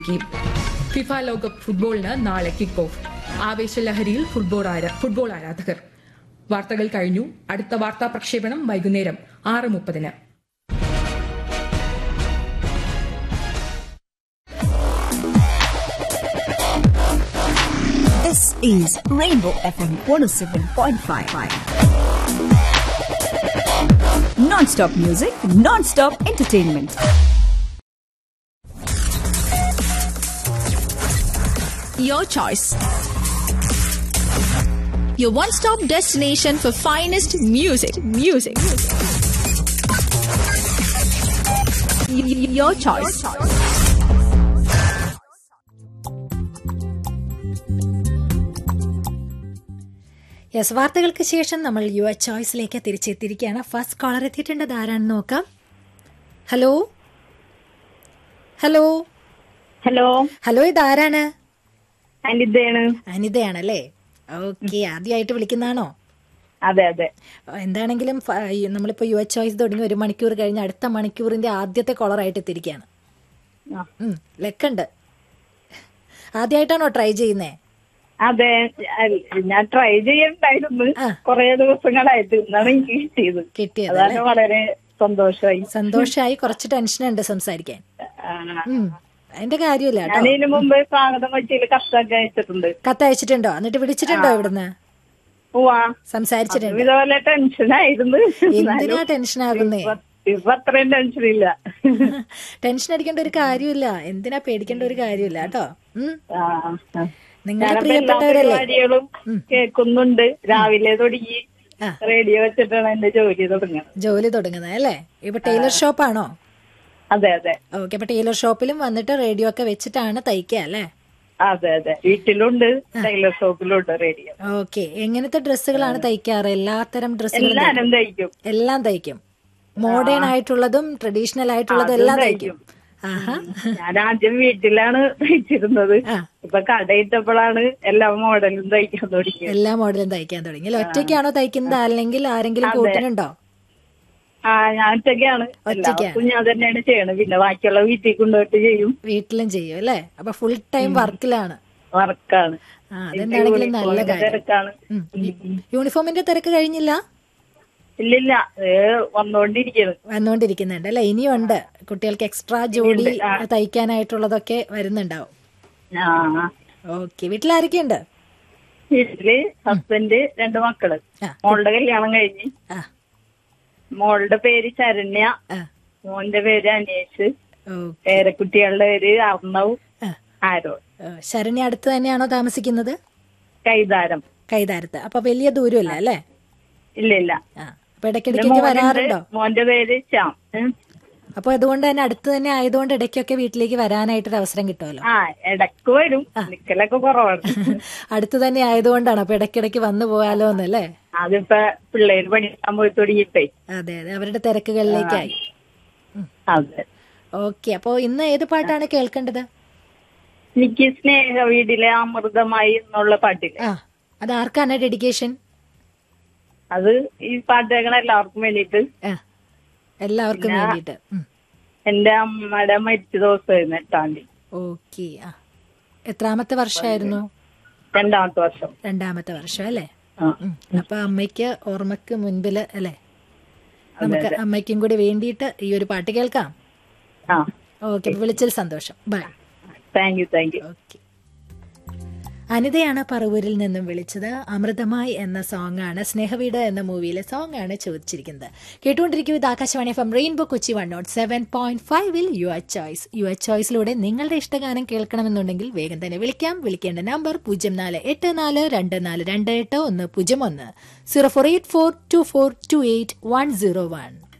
Team FIFA ലോകകപ്പ് ഫുട്ബോളിന് നാളെ കിക്ക് ഓഫ് ആവേശലഹരിയിൽ ഫുട്ബോൾ ആരാ- ഫുട്ബോൾ ആരാധകർ വാർത്തകൾ കഴിഞ്ഞു അടുത്ത വാർത്താ പ്രക്ഷേപണം വൈകുന്നേരം ആറ് മുപ്പതിന് This is Rainbow FM 107.5. Non-stop music, non-stop entertainment. Your choice. Your one-stop destination for finest music. Music. Y- y- Your choice. Yes വാർത്തകൾക്ക് ശേഷം നമ്മൾ യു എ ചോയ്സിലേക്ക് തിരിച്ചെത്തിയിരിക്കുകയാണ് ഫസ്റ്റ് കോളർ എത്തിയിട്ടുണ്ട് ആരാണെന്ന് നോക്കാം ഹലോ ഹലോ ഹലോ ഹലോ ഇതാരാണ് അനിതയാണ് അനിതയാണല്ലേ ഓക്കെ ആദ്യമായിട്ട് വിളിക്കുന്നതാണോ അതെ അതെ എന്താണെങ്കിലും ഫ- ഈ നമ്മളിപ്പോ യു എ ചോയ്സ് തുടങ്ങി ഒരു മണിക്കൂർ കഴിഞ്ഞ് അടുത്ത മണിക്കൂറിന്റെ ആദ്യത്തെ കോളറായിട്ട് എത്തിയിരിക്കുകയാണ് ആ. ഉം, ലക്കുണ്ട് ആദ്യമായിട്ടാണോ ട്രൈ ചെയ്യുന്നേ അതെ അൽ- ഞാൻ ട്രൈ ചെയ്യണ്ടായിരുന്നു ആ. കുറെ ദിവസങ്ങളായിട്ട് ഇന്നാണ് എനിക്ക് കിട്ടിയത് കിട്ടിയത് അതാണ് വളരെ സന്തോഷമായി സന്തോഷമായി കുറച്ച് ടെൻഷനുണ്ട് സംസാരിക്കാൻ ആ. ഉം, അതിന്റെ കാര്യമില്ല കേട്ടോ ഞാൻ ഇതിനു മുമ്പ് സ്വാഗതം വെച്ചിൽ കത്തൊക്കെ അയച്ചിട്ടുണ്ട് കത്തയച്ചിട്ടുണ്ടോ എന്നിട്ട് വിളിച്ചിട്ടുണ്ടോ ഇവിടുന്ന് പോവാ സംസാരിച്ചിട്ടുണ്ട് ഇതുപോലെ ടെൻഷനായിരുന്നു എന്തിനാ ടെൻഷൻ ആകുന്നേ ഇപ്പൊ- ഇപ്പൊ അത്രയും ടെൻഷനില്ല ടെൻഷൻ അടിക്കേണ്ട ഒരു കാര്യമില്ല എന്തിനാ പേടിക്കേണ്ട ഒരു കാര്യമില്ല കേട്ടോ ഉം. ആ, ആ. നിങ്ങളുടെ ഞാനപ്പോ എല്ലാ പ്രിയപ്പെട്ടവരല്ലേ പരിപാടികളും കേൾക്കുന്നുണ്ട് രാവിലെ തുടങ്ങി ആ. റേഡിയോ വെച്ചിട്ടാണ് എന്റെ ജോലി തുടങ്ങുന്നത് ജോലി തുടങ്ങുന്നത് അല്ലേ ഇപ്പൊ ടൈലർ ഷോപ്പാണോ അതെ അതെ ഓക്കെ അപ്പൊ ടൈലർ ഷോപ്പിലും വന്നിട്ട് റേഡിയോ ഒക്കെ വെച്ചിട്ടാണ് തയ്ക്കുക അല്ലേ അതെ അതെ വീട്ടിലുണ്ട് ടൈലർ ഷോപ്പിലുണ്ട് റേഡിയോ ഓക്കെ എങ്ങനത്തെ ഡ്രസ്സുകളാണ് തയ്ക്കാറ് എല്ലാത്തരം ഡ്രസ്സുകളും എല്ലാരും തയ്ക്കും എല്ലാം തയ്ക്കും മോഡേൺ ആയിട്ടുള്ളതും ട്രഡീഷണൽ ആയിട്ടുള്ളതും എല്ലാം തയ്ക്കും ആഹാ ഞാൻ ആദ്യം വീട്ടിലാണ് തയ്ച്ചിരുന്നത് ആ. ഇപ്പൊ കടയിട്ടപ്പോഴാണ് എല്ലാ മോഡലും തയ്ക്കാൻ തുടങ്ങിയത് എല്ലാ മോഡലും തയ്ക്കാൻ തുടങ്ങി അല്ലേ ഒറ്റയ്ക്കാണോ തയ്ക്കുന്നത് അല്ലെങ്കിൽ ആരെങ്കിലും കൂട്ടിനുണ്ടോ ആ ഞാൻ ഒറ്റയ്ക്കാണ് എല്ലാവർക്കും ഞാൻ തന്നെയാണ് ചെയ്യണത് പിന്നെ ബാക്കിയുള്ള വീട്ടിൽ കൊണ്ടുപോയിട്ട് ചെയ്യും വീട്ടിലും ചെയ്യും അല്ലേ അപ്പൊ ഫുൾ ടൈം വർക്കിലാണ് വർക്കാണ് ആ അതെന്താണെങ്കിലും നല്ല കാര്യം തിരക്കാണ് ഉം. യൂണിഫോമിന്റെ തിരക്ക് കഴിഞ്ഞില്ല ഇല്ലില്ല ഏ വന്നോണ്ടിരിക്കുന്നു വന്നുകൊണ്ടിരിക്കുന്നുണ്ട് അല്ലെ ഇനിയും ഉണ്ട് കുട്ടികൾക്ക് എക്സ്ട്രാ ജോലി തയ്ക്കാനായിട്ടുള്ളതൊക്കെ വരുന്നുണ്ടാവും ആ ഓക്കെ വീട്ടിൽ ആരൊക്കെയുണ്ട് വീട്ടില് ഹസ്ബൻഡ് രണ്ട് മക്കള് ആ. മോളുടെ കല്യാണം കഴിഞ്ഞ് ആ മോളുടെ പേര് ശരണ്യ ആ മോന്റെ പേര് അനേഷ് ഓ പേരക്കുട്ടികളുടെ പേര് അർണവ് ആ. ആരോ ഓ, ശരണ്യ അടുത്ത് തന്നെയാണോ താമസിക്കുന്നത് കൈതാരം കൈതാരത്ത് അപ്പൊ വലിയ ദൂരമില്ല അല്ലേ ഇല്ല ഇല്ല ആ അപ്പൊ ഇടയ്ക്കിടയ്ക്ക് വരാറുണ്ടോ മോന്റെ പേര് ശ്യാം ഉം. അപ്പൊ അതുകൊണ്ട് തന്നെ അടുത്ത് തന്നെ ആയതുകൊണ്ട് ഇടയ്ക്കൊക്കെ വീട്ടിലേക്ക് വരാനായിട്ടൊരു അവസരം കിട്ടുമല്ലോ ആ ഇടക്ക് വരും നിക്കലൊക്കെ കുറവാണ് അടുത്ത് തന്നെ ആയതുകൊണ്ടാണ് അപ്പൊ ഇടയ്ക്കിടയ്ക്ക് വന്നു പോയാലോ എന്നല്ലേ അതിപ്പോ പിള്ളേര് പഠിക്കാൻ പോയി തുടങ്ങിയിട്ടേ അതെ അതെ അവരുടെ തിരക്കുകളിലേക്കായി അതെ ഓക്കെ അപ്പോ ഇന്ന് ഏത് പാട്ടാണ് കേൾക്കേണ്ടത് എനിക്ക് സ്നേഹ വീടിലെ അമൃതമായി എന്നുള്ള പാട്ടില് ആ അത് ആർക്കാണ് ഡെഡിക്കേഷൻ അത് ഈ പാട്ട് കേൾക്കണ എല്ലാവർക്കും വേണ്ടിയിട്ട് ആ എല്ലാവർക്കും വേണ്ടിയിട്ട് എന്റെ അമ്മയുടെ മരിച്ച ദിവസമായിരുന്നു എട്ടാം തീയതി ഓക്കെ ആ എത്രാമത്തെ വർഷമായിരുന്നു രണ്ടാമത്തെ വർഷം രണ്ടാമത്തെ വർഷം അല്ലേ ആ. ഉം. അപ്പൊ അമ്മയ്ക്ക് ഓർമ്മക്ക് മുൻപില് അല്ലേ നമുക്ക് അമ്മയ്ക്കും കൂടി വേണ്ടിയിട്ട് ഈ ഒരു പാട്ട് കേൾക്കാം ആ ഓക്കെ അപ്പൊ വിളിച്ചതിൽ സന്തോഷം bye thank you thank you okay അനിതയാണ് പറവൂരിൽ നിന്നും വിളിച്ചത് അമൃതമായി എന്ന സോങ് ആണ് സ്നേഹവീട് എന്ന മൂവിയിലെ സോങ് ആണ് ചോദിച്ചിരിക്കുന്നത് കേട്ടുകൊണ്ടിരിക്കും ഇത് Akashvani from rainbow Kochi one nought seven point ഫൈവിൽ you are choice you are ചോയ്സിലൂടെ നിങ്ങളുടെ ഇഷ്ടഗാനം കേൾക്കണമെന്നുണ്ടെങ്കിൽ വേഗം തന്നെ വിളിക്കാം വിളിക്കേണ്ട നമ്പർ പൂജ്യം നാല് എട്ട് നാല് രണ്ട് നാല് രണ്ട് എട്ട് ഒന്ന് പൂജ്യം ഒന്ന് zero four eight four two four two eight one zero one